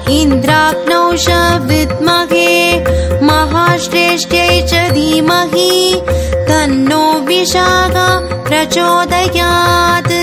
इन्द्राग्नौ च विद्महे महाश्रेष्ठ्यै च धीमहि तन्नो विशाखा प्रचोदयात्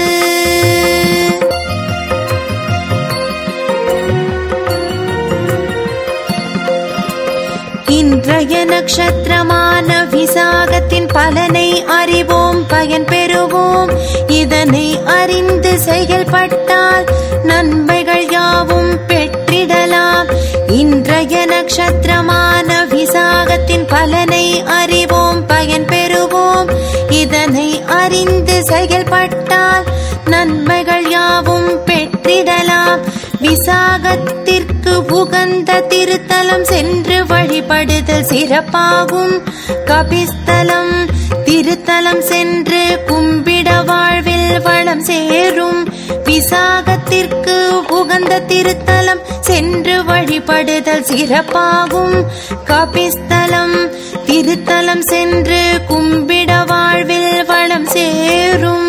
இன்றைய நட்சத்திரமான விசாகத்தின் பலனை அறிவோம் பயன் பெறுவோம் இதனை அறிந்து செயல்பட்டால் நன்மைகள் யாவும் பெற்றிடலாம் இன்றைய நட்சத்திரமான விசாகத்தின் பலனை அறிவோம் பயன் பெறுவோம் இதனை அறிந்து செயல்பட்டால் நன்மைகள் யாவும் பெற்றிடலாம் விசாகத்திற்கு உகந்த திருத்தலம் சென்று வழிபடுதல் சிறப்பாகும் கபிஸ்தலம் திருத்தலம் சென்று கும்பிட வாழ்வில் வளம் சேரும் விசாகத்திற்கு உகந்த திருத்தலம் சென்று வழிபடுதல் சிறப்பாகும் கபிஸ்தலம் திருத்தலம் சென்று கும்பிட வாழ்வில் வளம் சேரும்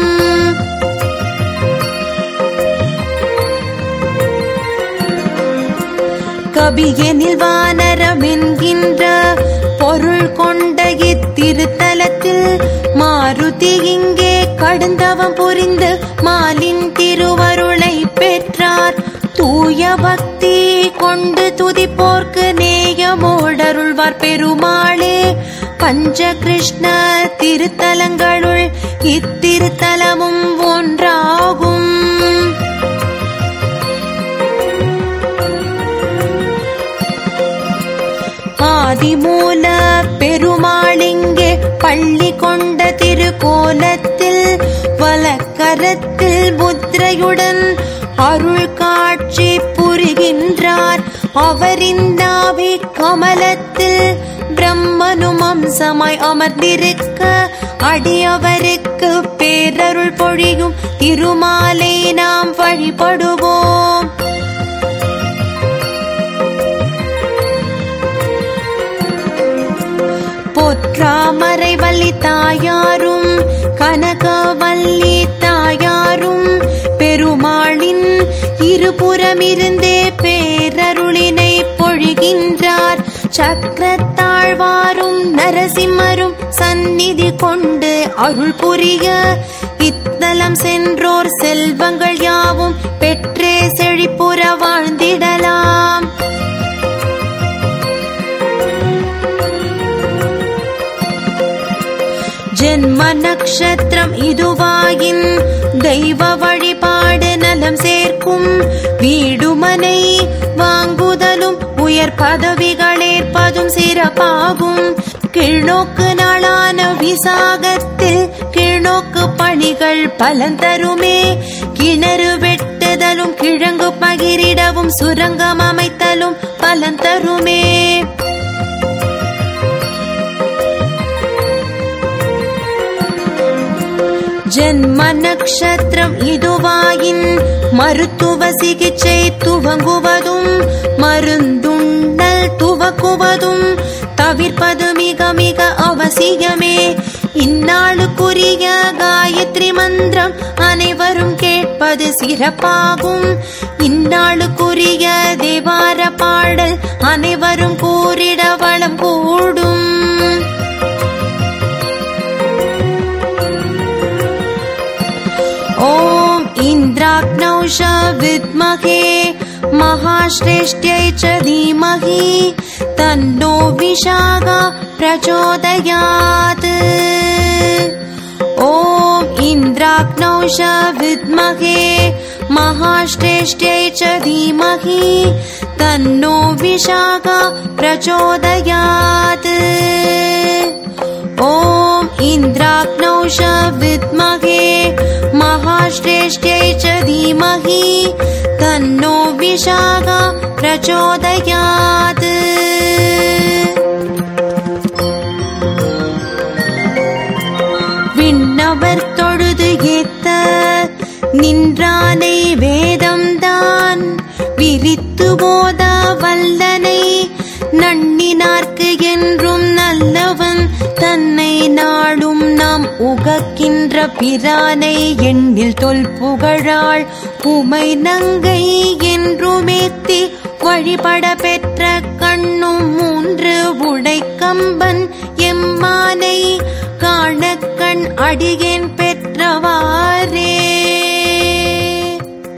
கபியனில் வானரம் என்கின்ற பொருள் கொண்ட இத்திருத்தலத்தில் மாருதி இங்கே கடுந்தவம் புரிந்து மாலின் திருவருளை பெற்றார் தூய பக்தி கொண்டு துதிப்போர்க்கு நேயமோடருள்வார் பெருமாளே பஞ்ச கிருஷ்ண திருத்தலங்களுள் இத்திருத்தலமும் ஒன்றாகும் ஆதிமூல பெருமாளிங்கே பள்ளி கொண்ட திருக்கோலத்தில் வலக்கரத்தில் முத்திரையுடன் அருள் காட்சி புரிகின்றார் அவரின் நாவி கமலத்தில் பிரம்மனும் அம்சமாய் அமர்ந்திருக்க அடியவருக்கு பேரருள் பொழியும் திருமாலை நாம் வழிபடுவோம் பொற்றாமரை வள்ளி தாயாரும் கனகவல்லி தாயாரும் பெருமாளின் இருபுறமிருந்தே பேரருளினை பொழிகின்றார் சக்கரத்தாழ்வாரும் நரசிம்மரும் சந்நிதி கொண்டு அருள் புரிய இத்தலம் சென்றோர் செல்வங்கள் யாவும் பெற்றே செழிப்புற வாழ்ந்திடலாம் ஜென்ம நக்ஷத்திரம் இதுவாயின் தெய்வ வழிபாடு நலம் சேர்க்கும் வீடுமனை வாங்குதலும் உயர் பதவிகள் ஏற்பதும் சிறப்பாகும் கீழ்நோக்கு நாளான விசாகத்தில் கீழ்நோக்கு பணிகள் பலன் தருமே கிணறு வெட்டுதலும் கிழங்கு பகிரிடவும் சுரங்கம் அமைத்தலும் பலன் தருமே ஜென்ம நக்ஷத்திரம் இதுவாயின் மருத்துவ சிகிச்சை துவங்குவதும் மருந்துண்ணல் துவக்குவதும் தவிர்ப்பது மிக மிக அவசியமே இந்நாளுக்குரிய காயத்ரி மந்திரம் அனைவரும் கேட்பது சிறப்பாகும் இந்நாளுக்குரிய தேவார பாடல் அனைவரும் கூறிட வளம் கூடும் ॐ इन्द्राग्नौ च विद्महे महाश्रेष्ठ्यै च धीमहि तन्नो विशाखा प्रचोदयात् ॐ इन्द्राग्नौ च विद्महे महाश्रेष्ठ्यै च धीमहि तन्नो विशाखा प्रचोदयात् ॐ इन्द्राग्नौ च विद्महे महाश्रेष्ठ्यै च धीमहि तन्नो विशाखा प्रचोदयात् விண்ணவர் தொழுது ஏத்த நின்றானை வேதம்தான் விரித்து போத வல்லனை நன்னினார்க்கு என்றும் நல்லவன் தன்னை நாடும் நாம் உகக்கின்ற பிரானை எண்ணில் தொல் புகழாள் உமை நங்கை என்றுமேத்தி வழிபட பெற்ற கண்ணும் மூன்று உடைக்கம்பன் எம்மானை காணக்கண் அடியேன் பெற்ற